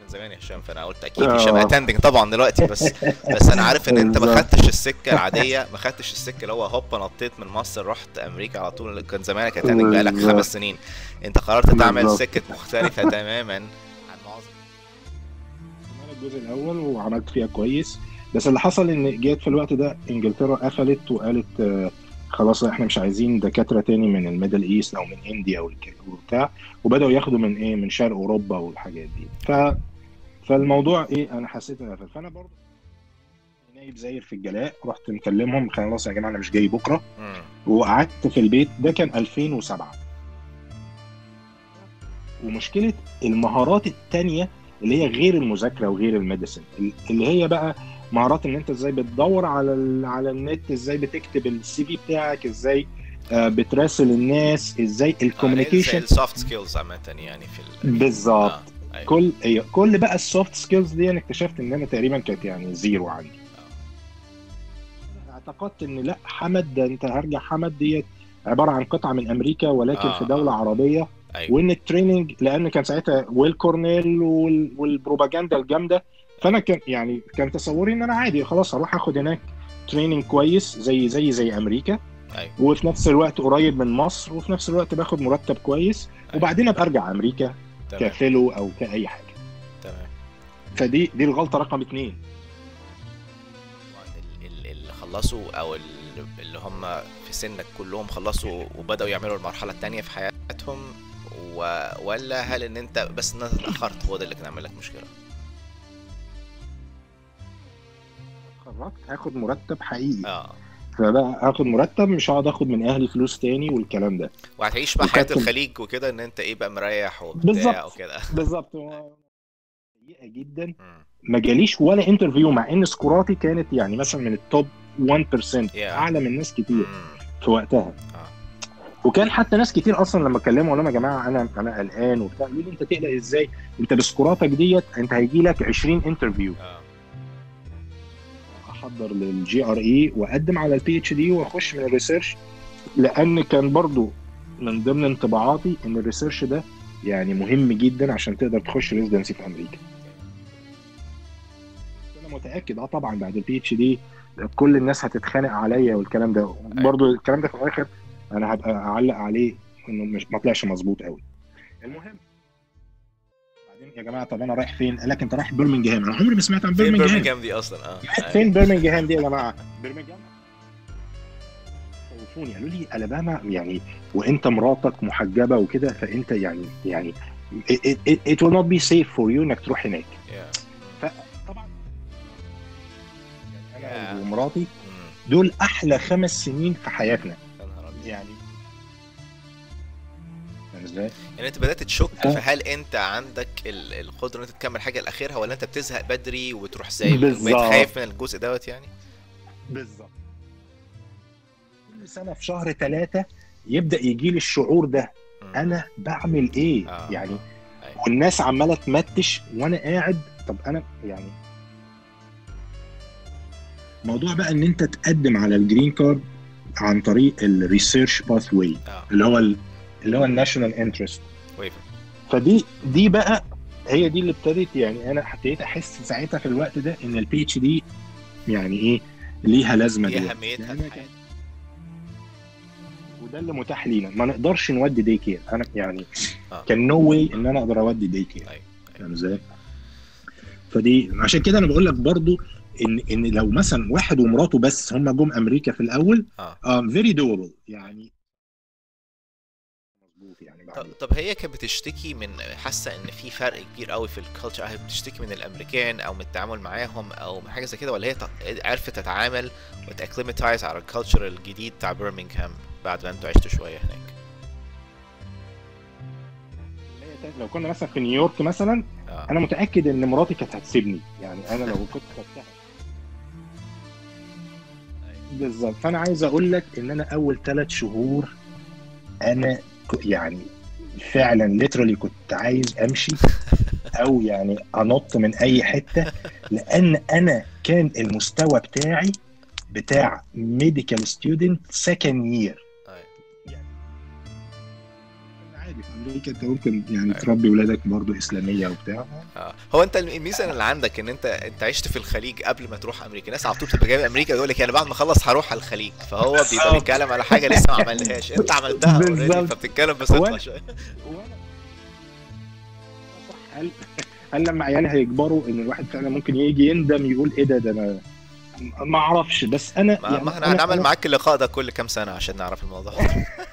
زمان يا هشام فانا قلت اكيد هشام اتندنج طبعا دلوقتي بس بس انا عارف ان انت ما بالظبط. خدتش السكه العاديه ما خدتش السكه اللي هو هوبا نطيت من مصر رحت امريكا على طول كان زمانك اتندنج بقالك بالظبط. خمس سنين انت قررت تعمل بالظبط. سكه مختلفه تماما عن معظم عملت الجزء الاول وعملت فيها كويس بس اللي حصل ان جت في الوقت ده انجلترا قفلت وقالت آه، خلاص احنا مش عايزين دكاتره تاني من الميدل ايست او من انديا والك- وبتاع وبداوا ياخدوا من ايه من شرق اوروبا والحاجات دي ف فالموضوع ايه انا حسيت انه قفل فانا برضه نايب زاير في الجلاء رحت مكلمهم خلاص يا جماعه انا مش جاي بكره مم. وقعدت في البيت ده كان 2007 ومشكله المهارات التانية اللي هي غير المذاكره وغير الميديسن اللي هي بقى مهارات ان انت ازاي بتدور على ال... على النت ازاي بتكتب السي في بتاعك ازاي آه، بتراسل الناس ازاي الكوميونيكيشن السوفت سكيلز عامه يعني في ال... بالظبط آه. أيوة. كل أيوة. كل بقى السوفت سكيلز دي انا اكتشفت ان انا تقريبا كانت يعني زيرو عندي اعتقدت ان لا حمد ده انت هرجع حمد ديت عباره عن قطعه من امريكا ولكن آه، في دوله آه. عربيه ايوه وان التريننج لان كان ساعتها ويل كورنيل وال- والبروباجندا الجامده فانا كان يعني كان تصوري ان انا عادي خلاص هروح اخد هناك تريننج كويس زي زي زي امريكا ايوه وفي نفس الوقت قريب من مصر وفي نفس الوقت باخد مرتب كويس أيوة. وبعدين ابقى ارجع امريكا تمام كفيلو او كاي حاجه تمام فدي دي الغلطه رقم اثنين ال- ال- اللي خلصوا او ال- اللي هم في سنك كلهم خلصوا وبداوا يعملوا المرحله الثانيه في حياتهم و... ولا هل ان انت بس ان انت اتاخرت هو ده اللي كان عامل لك مشكله اتخرجت هاخد مرتب حقيقي اه فبقى هاخد مرتب مش هقعد اخد من اهلي فلوس تاني والكلام ده وهتعيش بقى حياه وكابتن- الخليج وكده ان انت ايه بقى مريح وبتاع بالظبط. وكده بالظبط هو سيئه جدا مم. ما جاليش ولا انترفيو مع ان سكوراتي كانت يعني مثلا من التوب 1% Yeah. اعلى من ناس كتير مم. في وقتها آه. وكان حتى ناس كتير اصلا لما اتكلموا قالوا لهم يا جماعه انا انا قلقان وبتاع يقولوا لي انت تقلق ازاي انت بسكوراتك ديت انت هيجي لك 20 انترفيو اه احضر للجي ار اي واقدم على البي اتش دي واخش من الريسيرش لان كان برضو من ضمن انطباعاتي ان الريسيرش ده يعني مهم جدا عشان تقدر تخش ريزيدنسي في امريكا انا متاكد اه طبعا بعد البي اتش دي كل الناس هتتخانق عليا والكلام ده برضو الكلام ده في الاخر انا هبقى اعلق عليه انه مش ما طلعش مظبوط قوي المهم بعدين يا جماعه طب انا رايح فين؟ قال لك انت رايح برمنجهام انا عمري ما سمعت عن فين برمنجهام برمنجهام دي اصلا اه فين برمنجهام دي يا جماعه؟ برمنجهام خوفوني قالوا لي الاباما يعني وانت مراتك محجبه وكده فانت يعني يعني it, it, it will not be safe for you انك تروح هناك Yeah. فطبعا يعني Yeah. انا ومراتي مم. دول احلى خمس سنين في حياتنا يا نهار أبيض. يعني فاهم ازاي؟ يعني انت بدات تشك آه. في هل انت عندك ال- القدره ان انت تكمل حاجه لاخرها ولا انت بتزهق بدري وتروح سايب بالظبط. بقيت خايف من الجزء دوت يعني بالظبط كل سنه في شهر ثلاثة يبدا يجي لي الشعور ده مم. انا بعمل ايه آه. يعني أيوة. والناس عماله تمتش وانا قاعد طب انا يعني موضوع بقى ان انت تقدم على الجرين كارد عن طريق الريسيرش باث واي اه اللي هو ال- اللي هو الناشونال انترست ويفر فدي دي بقى هي دي اللي ابتدت يعني انا ابتديت احس ساعتها في الوقت ده ان البي اتش دي يعني ايه ليها لازمه ايه دلوقتي. اهميتها لأن في كان- حياتك وده اللي متاح لينا ما نقدرش نودي دي كير انا يعني آه. كان نو واي ان انا اقدر اودي دي كير أيوة. فاهم ازاي؟ فدي عشان كده انا بقول لك برضو ان ان لو مثلا واحد ومراته بس هم جم امريكا في الاول اه فيري دوبل يعني مظبوط يعني طب, بعدين طب هي كانت بتشتكي من حاسه ان في فرق كبير قوي في الكالتشر هي بتشتكي من الامريكان او من التعامل معاهم او من حاجه زي كده ولا هي ت- عرفت تتعامل وتاكليمتايز على الكالتشر الجديد بتاع برمنغهام بعد ما انتوا عشتوا شويه هناك لو كنا مثلا في نيويورك مثلا اه انا متاكد ان مراتي كانت هتسيبني يعني انا لو كنت خدتها بالظبط فانا عايز اقول لك ان انا اول ثلاث شهور انا ك- يعني فعلا ليترالي كنت عايز امشي او يعني انط من اي حته لان انا كان المستوى بتاعي بتاع ميديكال ستودنت سكند يير أيوة. عادي امريكا انت ممكن يعني تربي ولادك برضه اسلاميه وبتاع آه. هو انت الميزه اللي عندك ان انت انت عشت في الخليج قبل ما تروح امريكا الناس على طول بتبقى جايه من امريكا يقول لك انا بعد ما اخلص هروح على الخليج فهو بيبقى بالظبط. بيتكلم على حاجه لسه ما عملهاش انت عملتها اوريدي بالظبط. فبتتكلم بثقه هو- شويه وأنا- صح هل هل لما عيالي هيكبروا ان الواحد فعلا ممكن يجي يندم يقول ايه ده ده انا ما اعرفش بس انا ما, يعني ما احنا أنا- هنعمل أنا- معاك اللقاء ده كل كام سنه عشان نعرف الموضوع